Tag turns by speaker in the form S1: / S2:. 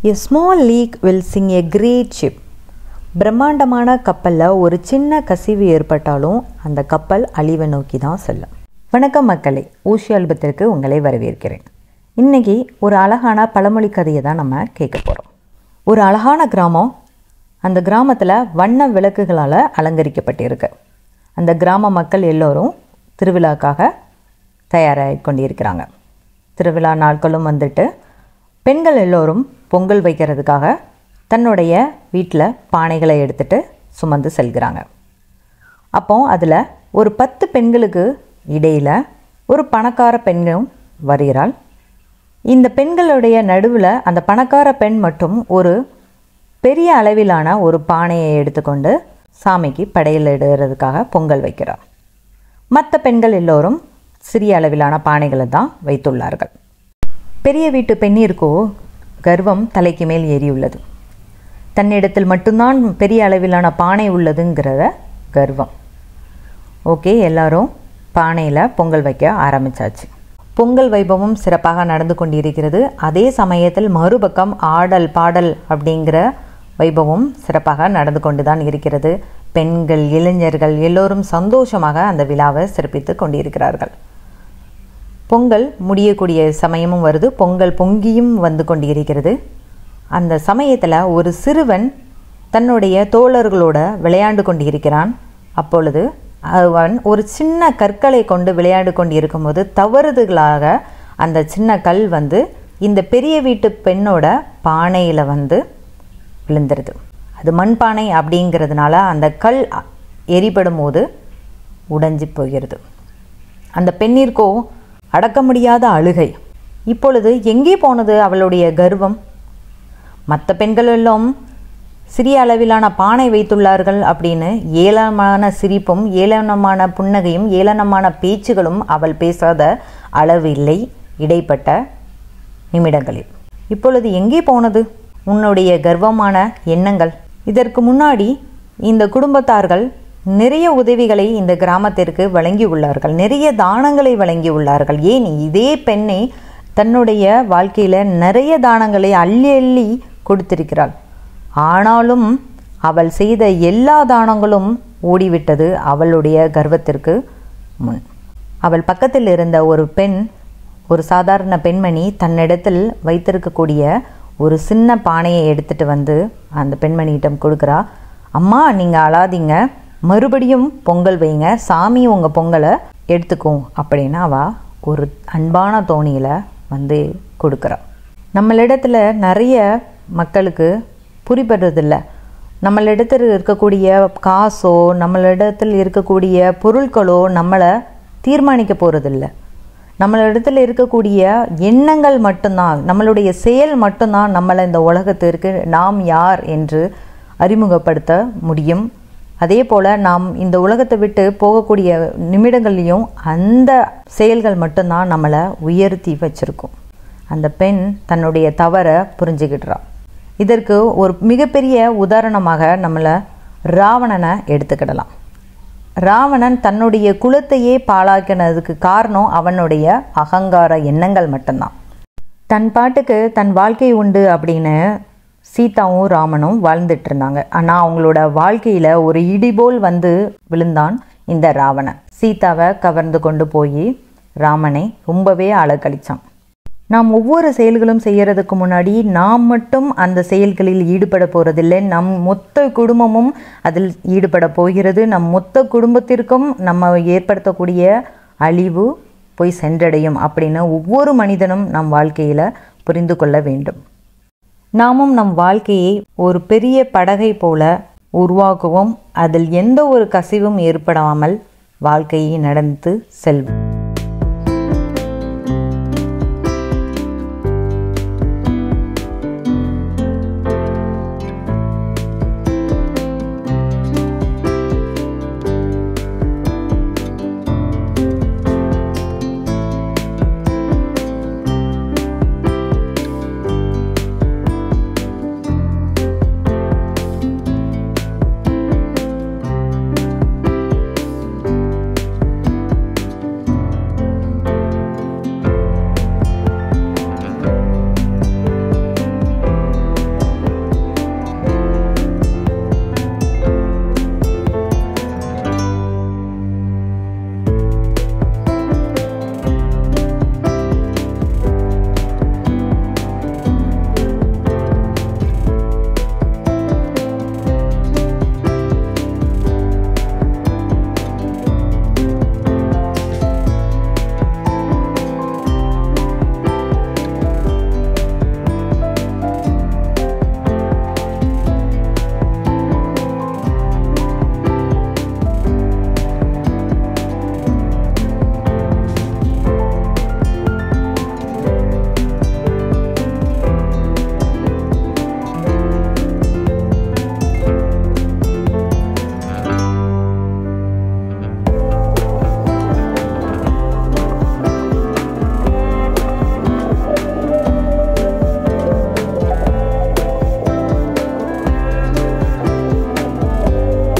S1: A small leak will sink a great ship. பிரம்மாண்டமான கப்பலில் ஒரு சின்ன கசிவு ஏற்பட்டாலும் அந்த கப்பல் அழிவை நோக்கி தான் செல்லும் வணக்கம் மக்களே ஊஷி அல்பத்திற்கு உங்களை வரவேற்கிறேன் இன்னைக்கு ஒரு அழகான பழமொழி கதையை தான் நம்ம கேட்க போகிறோம் ஒரு அழகான கிராமம் அந்த கிராமத்தில் வண்ண விளக்குகளால் அலங்கரிக்கப்பட்டிருக்கு அந்த கிராம மக்கள் எல்லோரும் திருவிழாக்காக தயாராகி கொண்டிருக்கிறாங்க திருவிழா நாட்களும் வந்துட்டு பெண்கள் எல்லோரும் பொங்கல் வைக்கிறதுக்காக தன்னுடைய வீட்டில் பானைகளை எடுத்துட்டு சுமந்து செல்கிறாங்க அப்போ அதில் ஒரு பத்து பெண்களுக்கு இடையில் ஒரு பணக்கார பெண்ணும் வருகிறாள் இந்த பெண்களுடைய நடுவில் அந்த பணக்கார பெண் மட்டும் ஒரு பெரிய அளவிலான ஒரு பானையை எடுத்துக்கொண்டு சாமிக்கு படையல் இடுறதுக்காக பொங்கல் வைக்கிறார் மற்ற பெண்கள் எல்லோரும் சிறிய அளவிலான பானைகளை தான் வைத்துள்ளார்கள் பெரிய வீட்டு பெண்ணிற்கோ கர்வம் தலைக்கு மேல் ஏறியுள்ளது தன்னிடத்தில் மட்டும்தான் பெரிய அளவிலான பானை உள்ளதுங்கிறத கர்வம் ஓகே எல்லாரும் பானையில் பொங்கல் வைக்க ஆரம்பித்தாச்சு பொங்கல் வைபவம் சிறப்பாக நடந்து கொண்டிருக்கிறது அதே சமயத்தில் மறுபக்கம் ஆடல் பாடல் அப்படிங்கிற வைபவம் சிறப்பாக நடந்து கொண்டு தான் இருக்கிறது பெண்கள் இளைஞர்கள் எல்லோரும் சந்தோஷமாக அந்த விழாவை சிறப்பித்து கொண்டிருக்கிறார்கள் பொங்கல் முடியக்கூடிய சமயமும் வருது பொங்கல் பொங்கியும் வந்து கொண்டிருக்கிறது அந்த சமயத்தில் ஒரு சிறுவன் தன்னுடைய தோழர்களோட விளையாண்டு கொண்டிருக்கிறான் அப்பொழுது அவன் ஒரு சின்ன கற்களை கொண்டு விளையாடு கொண்டு இருக்கும்போது தவறுதலாக அந்த சின்ன கல் வந்து இந்த பெரிய வீட்டு பெண்ணோட பானையில் வந்து விழுந்துருது அது மண்பானை அப்படிங்கிறதுனால அந்த கல் எரிபடும் போது உடைஞ்சி போகிறது அந்த பெண்ணிற்கோ அடக்க முடியாத அழுகை இப்பொழுது எங்கே போனது அவளுடைய கர்வம் மற்ற பெண்கள் எல்லாம் சிறிய அளவிலான பானை வைத்துள்ளார்கள் அப்படின்னு ஏளனமான சிரிப்பும் ஏளனமான புன்னகையும் ஏளனமான பேச்சுகளும் அவள் பேசாத அளவு இல்லை இடைப்பட்ட நிமிடங்களில் இப்பொழுது எங்கே போனது உன்னுடைய கர்வமான எண்ணங்கள் இதற்கு முன்னாடி இந்த குடும்பத்தார்கள் நிறைய உதவிகளை இந்த கிராமத்திற்கு வழங்கி உள்ளார்கள் நிறைய தானங்களை வழங்கி உள்ளார்கள் ஏன் இதே பெண்ணை தன்னுடைய வாழ்க்கையில் நிறைய தானங்களை அள்ளி அள்ளி கொடுத்திருக்கிறாள் ஆனாலும் அவள் செய்த எல்லா தானங்களும் ஓடிவிட்டது அவளுடைய கர்வத்திற்கு முன் அவள் பக்கத்தில் இருந்த ஒரு பெண் ஒரு சாதாரண பெண்மணி தன்னிடத்தில் வைத்திருக்கக்கூடிய ஒரு சின்ன பானையை எடுத்துட்டு வந்து அந்த பெண்மணியிடம் கொடுக்குறா அம்மா நீங்கள் அழாதீங்க மறுபடியும் பொங்கல் வைங்க சாமி உங்கள் பொங்கலை எடுத்துக்கும் அப்படின்னு அவள் ஒரு அன்பான தோணியில் வந்து கொடுக்குறா நம்மளிடத்தில் நிறைய மக்களுக்கு புரிபடுறதில்ல நம்மளிடத்தில் இருக்கக்கூடிய காசோ நம்மளிடத்தில் இருக்கக்கூடிய பொருட்களோ நம்மளை தீர்மானிக்க போகிறதில்ல நம்மளிடத்தில் இருக்கக்கூடிய எண்ணங்கள் மட்டும்தான் நம்மளுடைய செயல் மட்டும்தான் நம்மளை இந்த உலகத்திற்கு நாம் யார் என்று அறிமுகப்படுத்த முடியும் அதே போல் நாம் இந்த உலகத்தை விட்டு போகக்கூடிய நிமிடங்கள்லையும் அந்த செயல்கள் மட்டும்தான் நம்மளை உயர்த்தி வச்சுருக்கோம் அந்த பெண் தன்னுடைய தவறை புரிஞ்சுக்கிட்டுறான் இதற்கு ஒரு மிகப்பெரிய உதாரணமாக நம்மளை ராவணனை எடுத்துக்கிடலாம் ராவணன் தன்னுடைய குலத்தையே பாழாக்கினதுக்கு காரணம் அவனுடைய அகங்கார எண்ணங்கள் மட்டும்தான் தன் பாட்டுக்கு தன் வாழ்க்கை உண்டு அப்படின்னு சீதாவும் ராமனும் வாழ்ந்துட்டு இருந்தாங்க ஆனால் அவங்களோட வாழ்க்கையில் ஒரு இடிபோல் வந்து விழுந்தான் இந்த ராவணன் சீதாவை கவர்ந்து கொண்டு போய் ராமனை ரொம்பவே அழகழிச்சான் நாம் ஒவ்வொரு செயல்களும் செய்யறதுக்கு முன்னாடி நாம் மட்டும் அந்த செயல்களில் ஈடுபட போகிறதில்லை நம் மொத்த குடும்பமும் அதில் ஈடுபட போகிறது நம் மொத்த குடும்பத்திற்கும் நம்ம ஏற்படுத்தக்கூடிய அழிவு போய் சென்றடையும் அப்படின்னு ஒவ்வொரு மனிதனும் நம் வாழ்க்கையில் புரிந்து கொள்ள வேண்டும் நாமும் நம் வாழ்க்கையை ஒரு பெரிய படகை போல உருவாக்குவோம் அதில் எந்த ஒரு கசிவும் ஏற்படாமல் வாழ்க்கையை நடந்து செல்வோம்